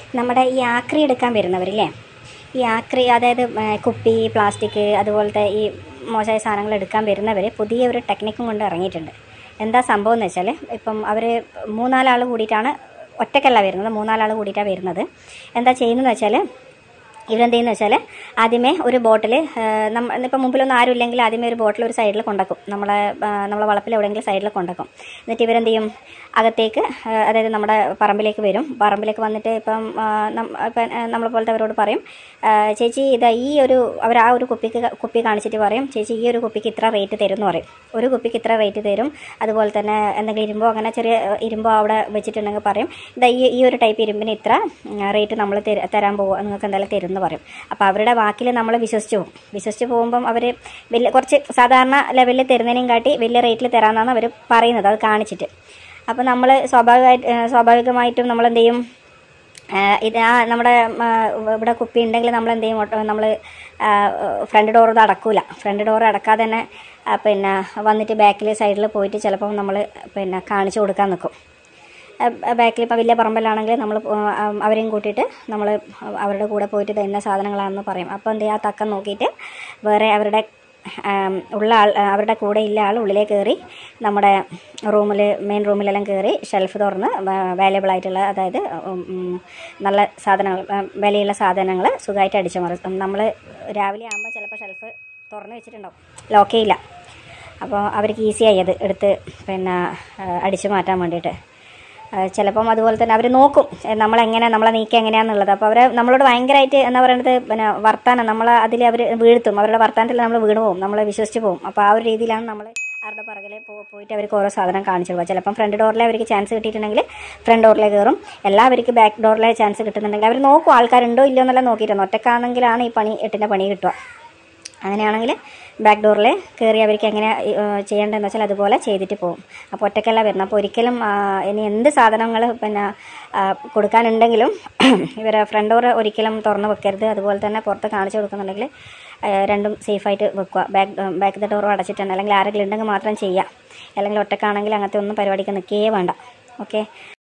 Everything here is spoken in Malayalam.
നമ്മുടെ ഈ ആക്രി എടുക്കാൻ വരുന്നവരില്ലേ ഈ ആക്രി അതായത് ഏ, കുപ്പി പ്ലാസ്റ്റിക് അതുപോലത്തെ ഈ മോശമായ സാധനങ്ങൾ എടുക്കാൻ വരുന്നവർ പുതിയ ഒരു ടെക്നിക്കും കൊണ്ട് ഇറങ്ങിയിട്ടുണ്ട് എന്താ സംഭവം എന്ന് വെച്ചാൽ ഇപ്പം അവർ മൂന്നാലാൾ കൂടിയിട്ടാണ് ഒറ്റക്കല്ല വരുന്നത് മൂന്നാലാൾ കൂടിയിട്ടാണ് വരുന്നത് എന്താ ചെയ്യുന്നതെന്ന് വെച്ചാൽ ഇവരെന്ത് ചെയ്യുന്നത് വെച്ചാൽ ആദ്യമേ ഒരു ബോട്ടിൽ നമ്മൾ ഇപ്പം മുമ്പിലൊന്നും ആരും ഇല്ലെങ്കിൽ ആദ്യമേ ഒരു ബോട്ടിൽ ഒരു സൈഡിൽ കൊണ്ടാക്കും നമ്മളെ ആ, നമ്മളെ വളപ്പിൽ എവിടെയെങ്കിലും സൈഡിൽ കൊണ്ടാക്കും എന്നിട്ട് ഇവരെന്ത് ചെയ്യും അകത്തേക്ക് ആ, അതായത് നമ്മുടെ പറമ്പിലേക്ക് വരും പറമ്പിലേക്ക് വന്നിട്ട് ഇപ്പം ആ, നം- ഇപ്പം ആ, നമ്മളെ പോലത്തെ അവരോട് പറയും ആ, ചേച്ചി ഇതാ ഈ ഒരു അവർ ആ ഒരു കുപ്പിക്ക് കുപ്പി കാണിച്ചിട്ട് പറയും ചേച്ചി ഈ ഒരു കുപ്പിക്ക് ഇത്ര റേറ്റ് തരും എന്ന് പറയും ഒരു കുപ്പിക്ക് ഇത്ര റേറ്റ് തരും അതുപോലെ തന്നെ എന്തെങ്കിലും ഇരുമ്പോ അങ്ങനെ ചെറിയ ആ, ഇരുമ്പോ അവിടെ വെച്ചിട്ടുണ്ടെങ്കിൽ പറയും ഇതാ ഈ ഈ ഒരു ടൈപ്പ് ഇരുമ്പിന് ഇത്ര റേറ്റ് നമ്മൾ തരാൻ പോവുക നിങ്ങൾക്ക് എന്തായാലും തരും എന്ന് പറയും അപ്പോൾ അവരുടെ വാക്കിൽ നമ്മൾ വിശ്വസിച്ച് പോകും വിശ്വസിച്ച് പോകുമ്പം അവർ വലിയ കുറച്ച് സാധാരണ ലെവലിൽ തരുന്നതിനും കാട്ടി വലിയ റേറ്റിൽ തരാമെന്നാണ് അവർ പറയുന്നത് അത് കാണിച്ചിട്ട് അപ്പോൾ നമ്മൾ സ്വാഭാവികമായിട്ട് ഏഹ് സ്വാഭാവികമായിട്ടും നമ്മൾ എന്ത് ചെയ്യും ആഹ് ഇത് ആ നമ്മുടെ ആ, ഇവിടെ കുപ്പി ഉണ്ടെങ്കിൽ നമ്മൾ എന്ത് ചെയ്യും നമ്മൾ ഫ്രണ്ട് ഡോർ ഇത് അടക്കൂല ഫ്രണ്ട് ഡോർ അടക്കാതെ തന്നെ ആ, പിന്നെ വന്നിട്ട് ബാക്കിൽ സൈഡിൽ പോയിട്ട് ചിലപ്പം നമ്മൾ പിന്നെ കാണിച്ചു കൊടുക്കാൻ നിൽക്കും ബാക്കിൽ ഇപ്പോൾ വലിയ പറമ്പലാണെങ്കിൽ നമ്മൾ അവരെയും കൂട്ടിയിട്ട് നമ്മൾ അവരുടെ കൂടെ പോയിട്ട് ഇത് ഇന്ന സാധനങ്ങളാണെന്ന് പറയും അപ്പോൾ എന്ത് ചെയ്യുക ആ തക്കം നോക്കിയിട്ട് വേറെ അവരുടെ ആം, ഉള്ള ആൾ അവരുടെ കൂടെ ഇല്ല ആൾ ഉള്ളിലേക്ക് കയറി നമ്മുടെ റൂമിൽ മെയിൻ റൂമിലെല്ലാം കയറി ഷെൽഫ് തുറന്ന് വാല്യബിൾ ആയിട്ടുള്ള അതായത് ഉം, ഉം, നല്ല സാധനങ്ങൾ ആ, വിലയുള്ള സാധനങ്ങൾ സുഖമായിട്ട് അടിച്ചു മറിക്കും നമ്മൾ രാവിലെ ആകുമ്പോൾ ചിലപ്പോൾ ഷെൽഫ് തുറന്ന് വെച്ചിട്ടുണ്ടാവും ലോക്ക് ചെയ്യില്ല അപ്പോൾ അവർക്ക് ഈസിയായി അത് എടുത്ത് പിന്നെ ആ, അടിച്ചു മാറ്റാൻ വേണ്ടിയിട്ട് ആ, ചിലപ്പം അതുപോലെ തന്നെ അവർ നോക്കും എ, നമ്മളെങ്ങനെ നമ്മളെ നീക്കം എങ്ങനെയാണെന്നുള്ളത് അപ്പോൾ അവർ നമ്മളോട് ഭയങ്കരമായിട്ട് എന്താ പറയുന്നത് പിന്നെ വർത്താനം നമ്മൾ അതിൽ അവർ വീഴ്ത്തും അവരുടെ വർത്താനത്തിൽ നമ്മൾ വീണ് പോകും നമ്മളെ വിശ്വസിച്ച് പോകും അപ്പോൾ ആ ഒരു രീതിയിലാണ് നമ്മൾ അവരുടെ പുറകിൽ പോ പോയിട്ട് അവർക്ക് ഓരോ സാധനം കാണിച്ചു കൊടുക്കുക ചിലപ്പം ഫ്രണ്ട് ഡോറിലെ അവർക്ക് ചാൻസ് കിട്ടിയിട്ടുണ്ടെങ്കിൽ ഫ്രണ്ട് ഡോറിലെ കയറും എല്ലാവർക്കും ബാക്ക് ഡോറിലെ ചാൻസ് കിട്ടുന്നുണ്ടെങ്കിൽ അവർ നോക്കും ആൾക്കാരുണ്ടോ ഇല്ലയോ എന്നെല്ലാം നോക്കിയിട്ടാണ് ഒറ്റക്കാണെങ്കിലാണ് ഈ പണി എട്ടിൻ്റെ പണി കിട്ടുക അങ്ങനെയാണെങ്കിൽ ബാക്ക് ഡോറിൽ കയറി അവർക്ക് എങ്ങനെ ചെയ്യേണ്ടതെന്ന് വെച്ചാൽ അതുപോലെ ചെയ്തിട്ട് പോകും അപ്പോൾ ഒറ്റക്കല്ല വരുന്നത് അപ്പോൾ ഒരിക്കലും ആ, ഇനി എന്ത് സാധനങ്ങൾ പിന്നെ ആ, കൊടുക്കാനുണ്ടെങ്കിലും ഇവരെ ഫ്രണ്ട് ഡോർ ഒരിക്കലും തുറന്ന് വെക്കരുത് അതുപോലെ തന്നെ പുറത്ത് കാണിച്ചു കൊടുക്കുന്നുണ്ടെങ്കിൽ ആ, രണ്ടും സേഫായിട്ട് വെക്കുക ബാക്ക് ബാക്ക് ദ ഡോർ അടച്ചിട്ടുണ്ട് അല്ലെങ്കിൽ ആരെങ്കിലും ഉണ്ടെങ്കിൽ മാത്രം ചെയ്യുക അല്ലെങ്കിൽ ഒറ്റക്കാണെങ്കിൽ അങ്ങനത്തെ ഒന്നും പരിപാടിക്ക് നിൽക്കുകയേ വേണ്ട ഓക്കെ